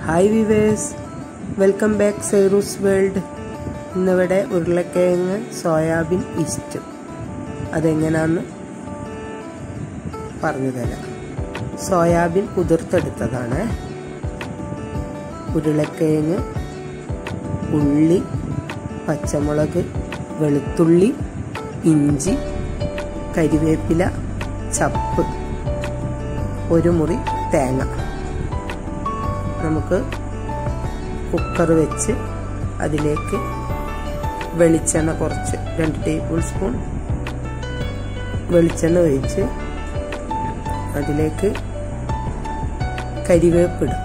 hi viewers welcome back Cyrus world ഇന്നിവിടെ ഉരുളക്കിഴങ്ങ് soybean east അതെങ്ങനെയാന്ന് പറഞ്ഞു തരാം സോയാബീൻ കുതിർത്തെടുത്തതാണ് ഉരുളക്കിഴങ്ങ് ഉള്ളി പച്ചമുളക് വെളുത്തുള്ളി ഇഞ്ചി കരിവേപ്പില ചപ്പ് ഒരു മുറി തേങ്ങ നമുക്ക് കുക്കർ വെച്ച് അതിലേക്ക് വെളിച്ചെണ്ണ കുറച്ച് രണ്ട് ടേബിൾ സ്പൂൺ വെളിച്ചെണ്ണ ഒഴിച്ച് അതിലേക്ക് കരിവേപ്പിടും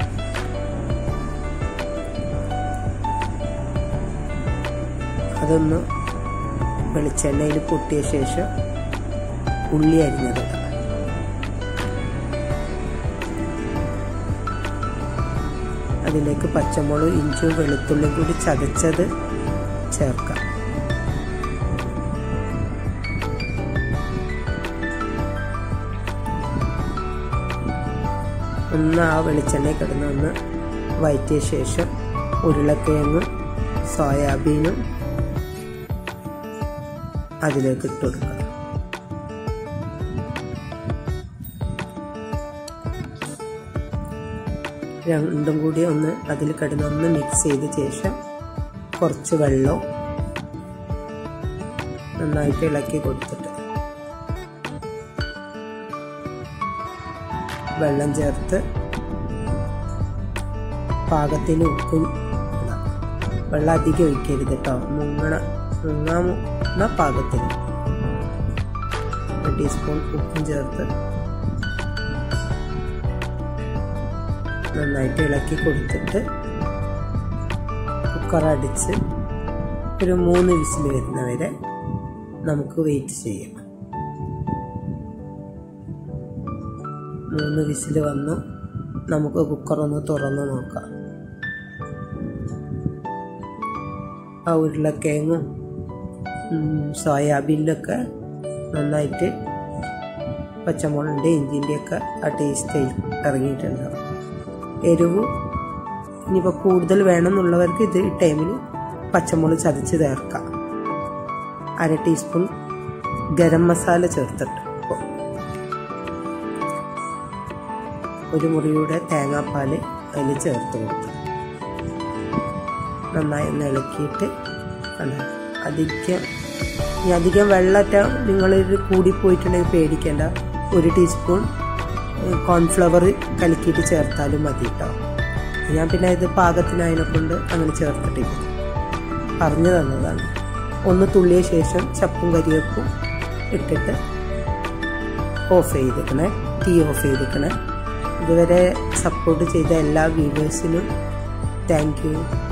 അതൊന്ന് വെളിച്ചെണ്ണയിൽ പൊട്ടിയ ശേഷം ഉള്ളി അരിഞ്ഞതിടാം അതിലേക്ക് പച്ചമുളക് ഇഞ്ചും വെളുത്തുള്ളിയും കൂടി ചതച്ചത് ചേർക്കാം ഒന്ന് ആ വെളിച്ചെണ്ണയിൽ കിടന്ന് ഒന്ന് വയറ്റിയ ശേഷം ഉരുളക്കിഴങ്ങും സോയാബീനും അതിലേക്ക് ഇട്ട് കൊടുക്കുക രണ്ടും കൂടി ഒന്ന് അതിൽ കിടന്ന് ഒന്ന് മിക്സ് ചെയ്ത ശേഷം കുറച്ച് വെള്ളം നന്നായിട്ട് ഇളക്കി കൊടുത്തിട്ട് വെള്ളം ചേർത്ത് പാകത്തിന് ഉപ്പും ഇടാം വെള്ളം അധികം ഒഴിക്കരുത് കേട്ടോ മുങ്ങണ മുങ്ങാമുന്ന പാകത്തിന് ഒരു ടീസ്പൂൺ ഉപ്പും ചേർത്ത് നന്നായിട്ട് ഇളക്കി കൊടുത്തിട്ട് കുക്കർ അടിച്ച് ഒരു മൂന്ന് വിസിൽ വരുന്നവരെ നമുക്ക് വെയിറ്റ് ചെയ്യാം മൂന്ന് വിസിൽ വന്നു നമുക്ക് കുക്കർ ഒന്ന് തുറന്ന് നോക്കാം ആ ഉരുളക്കിഴങ്ങും സോയാബീനിലൊക്കെ നന്നായിട്ട് പച്ചമുളകിൻ്റെ ഇഞ്ചിൻ്റെയൊക്കെ ആ ടേസ്റ്റ് ഇറങ്ങിയിട്ടുണ്ടാവും എരിവ് ഇനിയിപ്പോൾ കൂടുതൽ വേണമെന്നുള്ളവർക്ക് ഇത് ഈ ടൈമിൽ പച്ചമുളക് ചതച്ച് ചേർക്കാം അര ടീസ്പൂൺ ഗരം മസാല ചേർത്തിട്ട് ഒരു മുറിയുടെ തേങ്ങാപ്പാൽ അതിൽ ചേർത്ത് കൊടുത്തു നന്നായി ഒന്ന് ഇളക്കിയിട്ട് അധികം ഇനി അധികം വെള്ളമൊക്കെ നിങ്ങളിത് കൂടിപ്പോയിട്ടുണ്ടെങ്കിൽ പേടിക്കേണ്ട ഒരു ടീസ്പൂൺ കോൺഫ്ലവർ കലക്കിയിട്ട് ചേർത്താലും മതി കേട്ടോ ഞാൻ പിന്നെ ഇത് പാകത്തിനായതിനെ കൊണ്ട് അങ്ങനെ ചേർത്തിട്ടില്ല പറഞ്ഞു തന്നതാണ് ഒന്ന് തുള്ളിയ ശേഷം ചപ്പും കരിവേപ്പും ഇട്ടിട്ട് ഓഫ് ചെയ്തിക്കണേ തീ ഓഫ് ചെയ്തിക്കണേ ഇതുവരെ സപ്പോർട്ട് ചെയ്ത എല്ലാ വ്യൂവേഴ്സിനും താങ്ക് യു